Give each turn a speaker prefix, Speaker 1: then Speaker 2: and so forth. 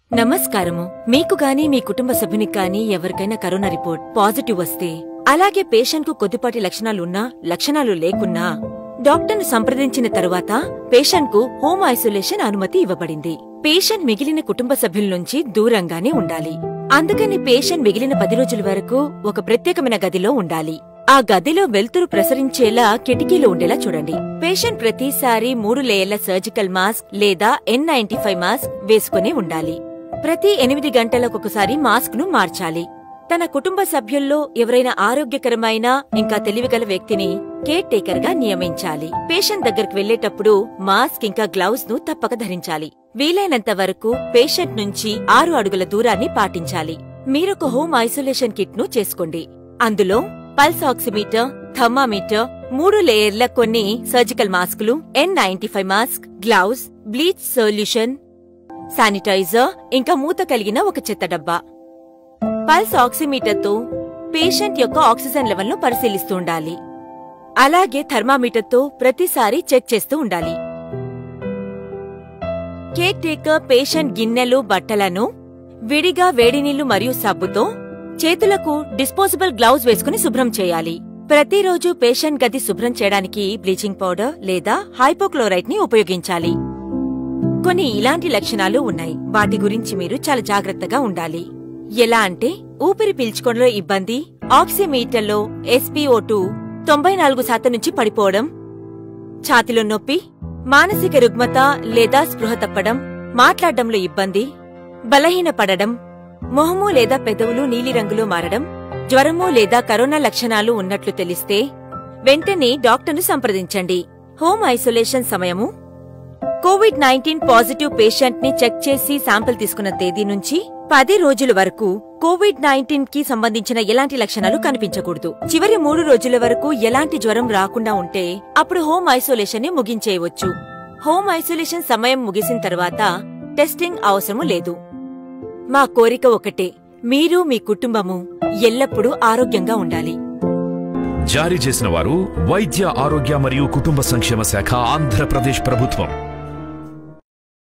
Speaker 1: నమస్కారము మీకు గాని మీ కుటుంబ సభ్యునికి గాని ఎవరికైనా కరోనా రిపోర్ట్ పాజిటివ్ వస్తే అలాగే పేషెంట్ కు కొద్దిపాటి లక్షణాలున్నా లక్షణాలు లేకున్నా డాక్టర్ను సంప్రదించిన తరువాత పేషెంట్ కు హోమ్ ఐసోలేషన్ అనుమతి ఇవ్వబడింది పేషెంట్ మిగిలిన కుటుంబ సభ్యుల నుంచి దూరంగానే ఉండాలి అందుకని పేషెంట్ మిగిలిన పది రోజుల వరకు ఒక ప్రత్యేకమైన గదిలో ఉండాలి ఆ గదిలో వెలుతురు ప్రసరించేలా కిటికీలు ఉండేలా చూడండి పేషెంట్ ప్రతిసారి మూడు లేయర్ల సర్జికల్ మాస్క్ లేదా ఎన్ నైన్టీ ఫైవ్ మాస్క్ వేసుకుని ఉండాలి ప్రతి ఎనిమిది గంటలకొకసారి మాస్క్ ను మార్చాలి తన కుటుంబ సభ్యుల్లో ఎవరైనా ఆరోగ్యకరమైన ఇంకా తెలివిగల వ్యక్తిని కేర్ టేకర్ గా నియమించాలి పేషెంట్ దగ్గరకు వెళ్లేటప్పుడు మాస్క్ ఇంకా గ్లౌస్ ను తప్పక ధరించాలి వీలైనంత వరకు పేషెంట్ నుంచి ఆరు అడుగుల దూరాన్ని పాటించాలి మీరొక హోమ్ ఐసోలేషన్ కిట్ ను చేసుకోండి అందులో పల్స్ ఆక్సిమీటర్ థర్మామీటర్ మూడు లేయర్ల కొన్ని సర్జికల్ మాస్కులు N ninety five mask gloves bleach solution sanitizer ఇంకా మూత కలిగిన ఒక చెత్త డబ్బా పల్స్ ఆక్సిమీటర్తో పేషెంట్ యొక్క ఆక్సిజన్ లెవెల్ను పరిశీలిస్తూ ఉండాలి అలాగే థర్మామీటర్తో ప్రతిసారి చెక్ చేస్తూ ఉండాలి కేర్ టేకర్ పేషెంట్ గిన్నెలు బట్టలను విడిగా వేడి నీళ్లు మరియు సబ్బుతో చేతులకు డిస్పోజబుల్ గ్లౌజ్ వేసుకుని శుభ్రం చేయాలి ప్రతిరోజు పేషెంట్ గది శుభ్రం చేయడానికి బ్లీచింగ్ పౌడర్ లేదా హైపోక్లోరైట్ ని ఉపయోగించాలి కొన్ని ఇలాంటి లక్షణాలు ఉన్నాయి వాటి గురించి మీరు చాలా జాగ్రత్తగా ఉండాలి ఎలా అంటే ఊపిరి పీల్చుకోవడంలో ఇబ్బంది ఆక్సిమీటర్లో ఎస్పీఓ టూ తొంభై నాలుగు శాతం నుంచి పడిపోవడం ఛాతిలో నొప్పి మానసిక రుగ్మత లేదా స్పృహ తప్పడం మాట్లాడడంలో ఇబ్బంది బలహీనపడడం మొహము లేదా పెదవులు నీలిరంగులో మారడం జ్వరము లేదా కరోనా లక్షణాలు ఉన్నట్లు తెలిస్తే వెంటనే డాక్టర్ను సంప్రదించండి హోమ్ ఐసోలేషన్ సమయము కోవిడ్ నైన్టీన్ పాజిటివ్ పేషెంట్ ని చెక్ చేసి శాంపిల్ తీసుకున్న తేదీ నుంచి పది రోజుల వరకు కోవిడ్ నైన్టీన్ కి సంబంధించిన ఎలాంటి లక్షణాలు కనిపించకూడదు చివరి మూడు రోజుల వరకు ఎలాంటి జ్వరం రాకుండా ఉంటే అప్పుడు హోమ్ ఐసోలేషన్ ని ముగించేయవచ్చు హోమ్ ఐసోలేషన్ సమయం ముగిసిన తర్వాత టెస్టింగ్ అవసరము లేదు మా కోరిక ఒకటే మీరు మీ కుటుంబము ఎల్లప్పుడూ ఆరోగ్యంగా ఉండాలి
Speaker 2: జారీ చేసిన వారు వైద్య ఆరోగ్య మరియు కుటుంబ సంక్షేమ శాఖ ఆంధ్రప్రదేశ్ ప్రభుత్వం